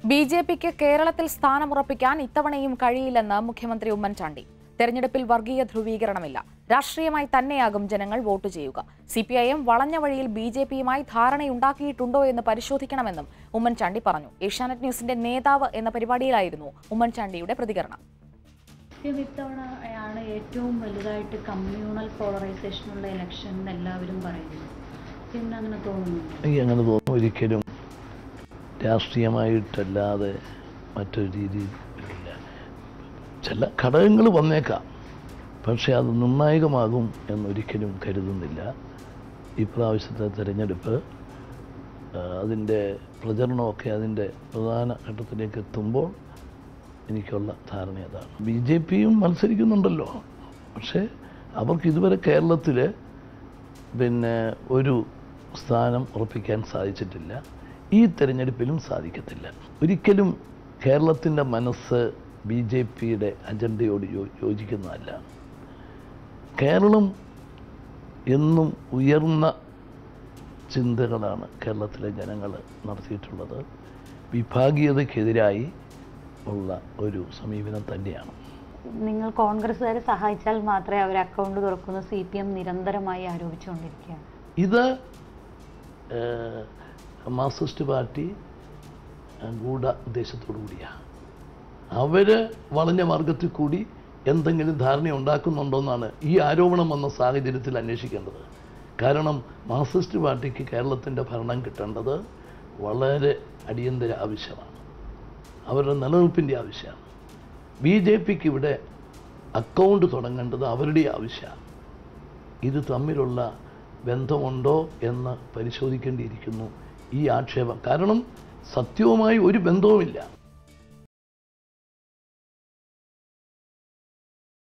B J പിക്ക് കേരളത്തിൽ സ്ഥാനമുറപ്പിക്കാൻ ഇത്തവണയും കഴിയില്ലെന്ന് മുഖ്യമന്ത്രി ഉമ്മൻചാണ്ടി തെരഞ്ഞെടുപ്പിൽ വർഗീയ ധ്രുവീകരണമില്ല രാഷ്ട്രീയമായി തന്നെയാകും ജനങ്ങൾ വോട്ട് ചെയ്യുക സി പി ഐ എം വളഞ്ഞ വഴിയിൽ ബി ജെ പിയുമായി ധാരണയുണ്ടാക്കിയിട്ടുണ്ടോ എന്ന് പരിശോധിക്കണമെന്നും ഉമ്മൻചാണ്ടി പറഞ്ഞു ഏഷ്യാനെറ്റ് ന്യൂസിന്റെ നേതാവ് എന്ന പരിപാടിയിലായിരുന്നു ഉമ്മൻചാണ്ടിയുടെ പ്രതികരണം സത്യം ഇത്തവണയാണ് ഏറ്റവും വലുതായിട്ട് കമ്മ്യൂണൽ പോളറൈസേഷനുള്ള ഇലക്ഷൻ എന്ന് എല്ലാവരും പറയുന്നു പിന്നെ അങ്ങനെ തോന്നുന്നുണ്ട് എനിക്ക് അങ്ങനെ തോന്നുന്നു ഒരിക്കലും രാഷ്ട്രീയമായിട്ടല്ലാതെ മറ്റൊരു രീതിയിൽ വരില്ല ചില ഘടകങ്ങൾ വന്നേക്കാം പക്ഷേ അത് നിർണായകമാകും എന്നൊരിക്കലും കരുതുന്നില്ല ഇപ്രാവശ്യത്തെ തിരഞ്ഞെടുപ്പ് ആ, അതിൻ്റെ പ്രചരണമൊക്കെ അതിൻ്റെ പ്രധാന ഘട്ടത്തിലേക്ക് എത്തുമ്പോൾ എനിക്കുള്ള ധാരണ അതാണ് ബി ജെ പിയും മത്സരിക്കുന്നുണ്ടല്ലോ പക്ഷേ അവർക്ക് ഇതുവരെ കേരളത്തിൽ പിന്നെ ഒരു സ്ഥാനം ഉറപ്പിക്കാൻ സാധിച്ചിട്ടില്ല ഈ തെരഞ്ഞെടുപ്പിലും സാധിക്കത്തില്ല ഒരിക്കലും കേരളത്തിൻ്റെ മനസ്സ് ബി ജെ പിയുടെ അജണ്ടയോട് യോ യോജിക്കുന്നതല്ല കേരളം എന്നും ഉയർന്ന ചിന്തകളാണ് കേരളത്തിലെ ജനങ്ങൾ നടത്തിയിട്ടുള്ളത് വിഭാഗീയതയ്ക്കെതിരായി ഉള്ള ഒരു സമീപനം തന്നെയാണ് നിങ്ങൾ കോൺഗ്രസ്സുകാരെ സഹായിച്ചാൽ മാത്രമേ അവർ അക്കൗണ്ട് തുറക്കുന്ന സി പി എം നിരന്തരമായി ആരോപിച്ചുകൊണ്ടിരിക്കുകയാണ് ഇത് ഏഹ്, മാർക്സിസ്റ്റ് പാർട്ടി ഏഹ്, ഗൂഢ ഉദ്ദേശത്തോടു കൂടിയാണ് അവർ വളഞ്ഞ മാർഗത്തിൽ കൂടി എന്തെങ്കിലും ധാരണ ഉണ്ടാക്കുന്നുണ്ടോയെന്നാണ് ഈ ആരോപണം വന്ന സാഹചര്യത്തിൽ അന്വേഷിക്കേണ്ടത് കാരണം മാർക്സിസ്റ്റ് പാർട്ടിക്ക് കേരളത്തിൻ്റെ ഭരണം കിട്ടേണ്ടത് വളരെ അടിയന്തര ആവശ്യമാണ് അവരുടെ നിലനിൽപ്പിൻ്റെ ആവശ്യമാണ് ബി ജെ പിക്ക് ഇവിടെ അക്കൗണ്ട് തുടങ്ങേണ്ടത് അവരുടെ ആവശ്യമാണ് ഇത് തമ്മിലുള്ള ബന്ധമുണ്ടോ എന്ന് പരിശോധിക്കേണ്ടിയിരിക്കുന്നു ഈ ആക്ഷേപം കാരണം സത്യവുമായി ഒരു ബന്ധവുമില്ല